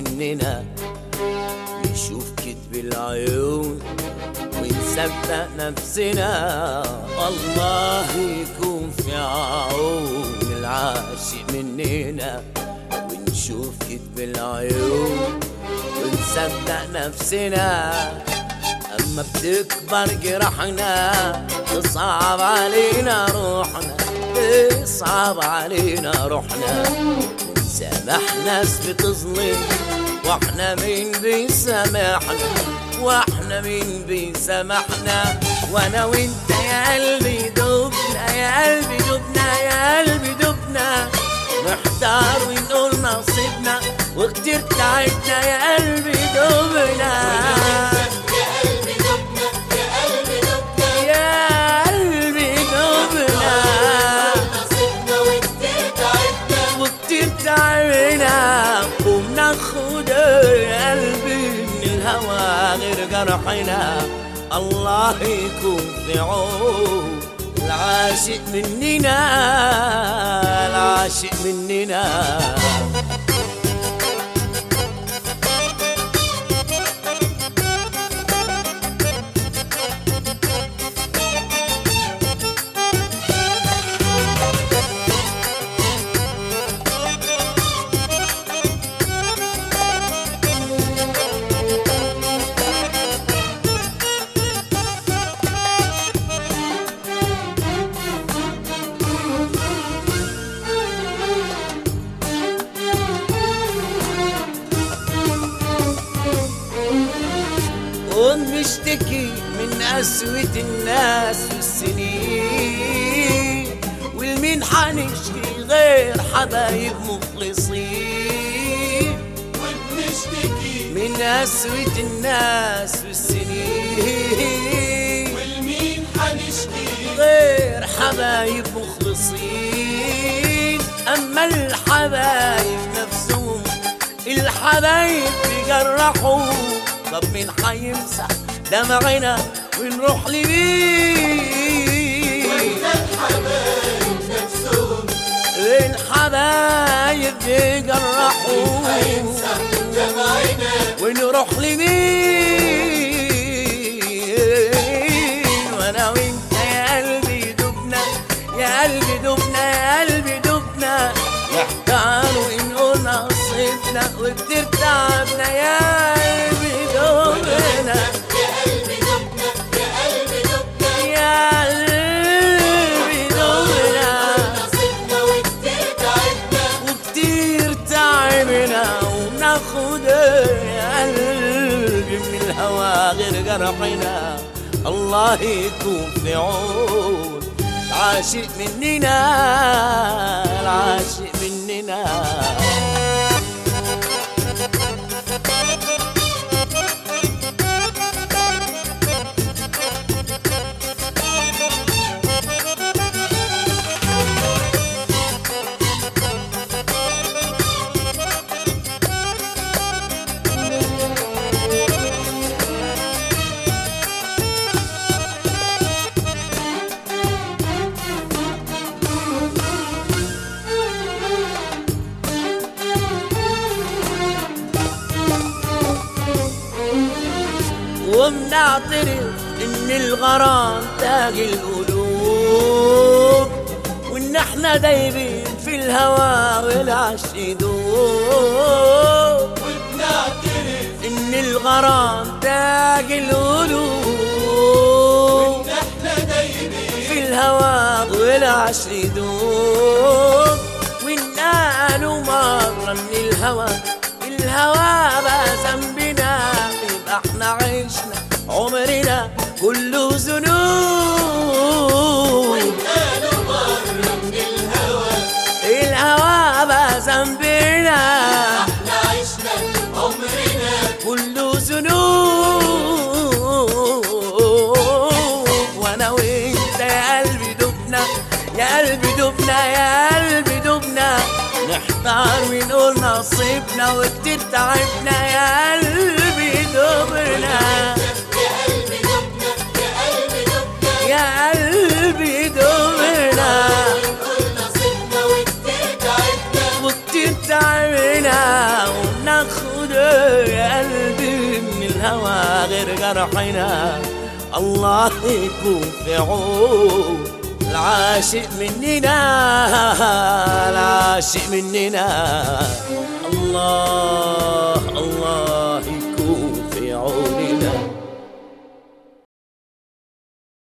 مننا نشوف كدب العيون ونصدق نفسنا الله يكون في عون العاشق مننا ونشوف كدب العيون ونصدق نفسنا أما بتكبر جرحنا تصعب علينا روحنا تصعب علينا روحنا نسامح ناس بتظلم واحنا مين بيسامحنا واحنا مين بيسامحنا وانا وانت يا قلبي دبنا يا قلبي دبنا يا قلبي دبنا محتار ونقول نصيبنا وكتير تعبنا يا قلبي دبنا يا قلبي دبنا وكتير تعبنا وبناخد قلبي من الهوى غير جرحنا الله يكون في عون العاشق مننا العاشق مننا ونشتكي من قسوة الناس والسنين والمين حنشكي غير حبايب مخلصين وبنشتكي من قسوة الناس والسنين والمين حنشكي غير حبايب مخلصين أما الحبايب نفسهم الحبايب بيجرحوا طب مين حيمسح دمعنا ونروح لمين الحبايب نفسهم الحبايب بيجرحوا هينسى دمعنا ونروح لمين وانا وانت يا قلبي دبنا يا قلبي دبنا يا قلبي دبنا نحتار ونقول نصيبنا وكتير تعبنا يا قلبي دبنا يا قلبي دبنا يا قلبي دبنا يا قلبي دبنا نصيبنا وكتير تعبنا وكتير تعبنا وبناخد يا قلبي من الهوى غير جرحنا الله يكون في عون العاشق مننا العاشق مننا وبنعترف ان الغرام تاج القلوب وان احنا دايبين في الهوى والعشق يدوب وبنعترف ان الغرام تاج القلوب ان احنا دايبين في الهوى والعشق يدوب وان قالوا مرة من الهوى الهوى بقى ذنبنا يبقى احنا عشنا عمرنا كله ذنوب قالوا مرة من الهوى الهوى بقى ذنبنا احنا عشنا عمرنا كله ذنوب وانا وانت يا قلبي دبنا يا قلبي دبنا يا قلبي دبنا نحتار ونقول نصيبنا وكتير تعبنا يا قلبي دبنا يا قلبي دبنا يا قلبي دبنا يا قلبي دبنا ونقول نصيبنا وكتير تعبنا وكتير تعبنا وناخد غير جرحنا الله يكون في عون العاشق مننا العاشق مننا الله الله يكون في عوننا